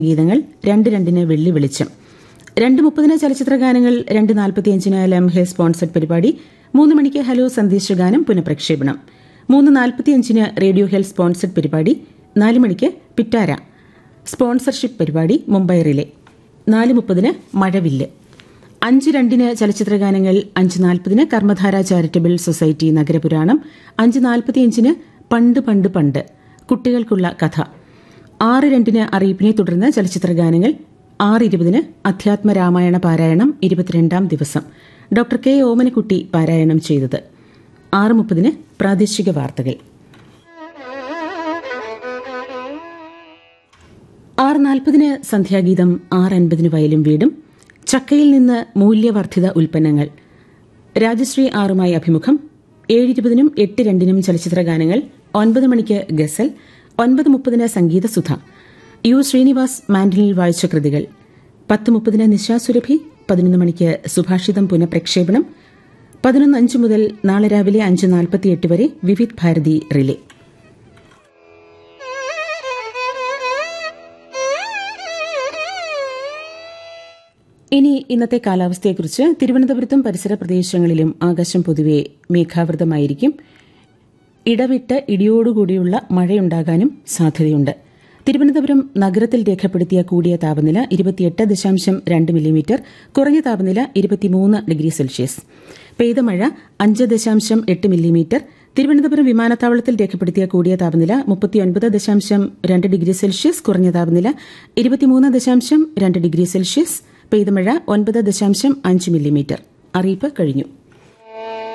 ഗീതങ്ങൾ രണ്ട് രണ്ടിന് വെള്ളി വെളിച്ചം രണ്ട് മുപ്പതിന് ചലച്ചിത്ര ഗാനങ്ങൾ രണ്ട് നാൽപ്പത്തിയഞ്ചിന് ലംഹെ സ്പോൺസർഡ് പരിപാടി മൂന്ന് മണിക്ക് ഹലോ സന്ദേശ ഗാനം പുനഃപ്രക്ഷേപണം മൂന്ന് നാൽപ്പത്തിയഞ്ചിന് റേഡിയോ ഹെൽത്ത് സ്പോൺസർഡ് പരിപാടി നാല് മണിക്ക് പിറ്റാര സ്പോൺസർഷിപ്പ് പരിപാടി മുംബൈ റിലേ നാല് മുപ്പതിന് മഴവില്ല് അഞ്ച് രണ്ടിന് ചലച്ചിത്ര ഗാനങ്ങൾ അഞ്ച് നാൽപ്പതിന് കർമ്മധാര ചാരിറ്റബിൾ സൊസൈറ്റി നഗരപുരാണം അഞ്ച് നാൽപ്പത്തിയഞ്ചിന് പണ്ട് പണ്ട് പണ്ട് കുട്ടികൾക്കുള്ള കഥ ആറ് രണ്ടിന് അറിയിപ്പിനെ തുടർന്ന് ചലച്ചിത്ര ഗാനങ്ങൾ ആറ് ഇരുപതിന് അധ്യാത്മ രാമായണ പാരായണം ഇരുപത്തിരണ്ടാം ദിവസം ഡോക്ടർ കെ ഓമനക്കുട്ടി പാരായണം ചെയ്തത് ആറ് മുപ്പതിന് പ്രാദേശിക വാർത്തകൾ ആറ് നാൽപ്പതിന് സന്ധ്യാഗീതം ആറ് അൻപതിന് വയലും വീടും ചക്കയിൽ നിന്ന് മൂല്യവർദ്ധിത ഉൽപ്പന്നങ്ങൾ രാജശ്രീ ആറുമായി അഭിമുഖം ഏഴിരുപതിനും എട്ട് രണ്ടിനും ചലച്ചിത്ര ഗാനങ്ങൾ ഒൻപത് മണിക്ക് ഗസൽ ഒൻപത് മുപ്പതിന് സംഗീതസുധ യു ശ്രീനിവാസ് മാൻഡലിൽ വായിച്ച കൃതികൾ പത്ത് മുപ്പതിന് നിശാസുരഭി പതിനൊന്ന് മണിക്ക് സുഭാഷിതം പുനഃപ്രക്ഷേപണം പതിനൊന്ന് അഞ്ച് മുതൽ നാളെ രാവിലെ അഞ്ച് നാൽപ്പത്തിയെട്ട് വരെ വിവിധ് ഭാരതി റിലേ ഇനി ഇന്നത്തെ കാലാവസ്ഥയെക്കുറിച്ച് തിരുവനന്തപുരത്തും പരിസര പ്രദേശങ്ങളിലും ആകാശം പൊതുവെ മേഘാവൃതമായിരിക്കും ഇടവിട്ട് ഇടിയോടുകൂടിയുള്ള മഴയുണ്ടാകാനും സാധ്യതയുണ്ട് തിരുവനന്തപുരം നഗരത്തിൽ രേഖപ്പെടുത്തിയ കൂടിയ താപനില ഇരുപത്തിയെട്ട് ദശാംശം രണ്ട് മില്ലിമീറ്റർ കുറഞ്ഞ താപനില ഇരുപത്തിമൂന്ന് ഡിഗ്രി സെൽഷ്യസ് പെയ്ത മഴ അഞ്ച് ദശാംശം എട്ട് മില്ലിമീറ്റർ തിരുവനന്തപുരം വിമാനത്താവളത്തിൽ രേഖപ്പെടുത്തിയ കൂടിയ താപനില മുപ്പത്തിയൊൻപത് ദശാംശം രണ്ട് ഡിഗ്രി സെൽഷ്യസ് കുറഞ്ഞ താപനില ഇരുപത്തിമൂന്ന് ദശാംശം രണ്ട് ഡിഗ്രി സെൽഷ്യസ് പെയ്ത മഴ ഒൻപത് ദശാംശം അഞ്ച് മില്ലിമീറ്റർ അറിയിപ്പ് കഴിഞ്ഞു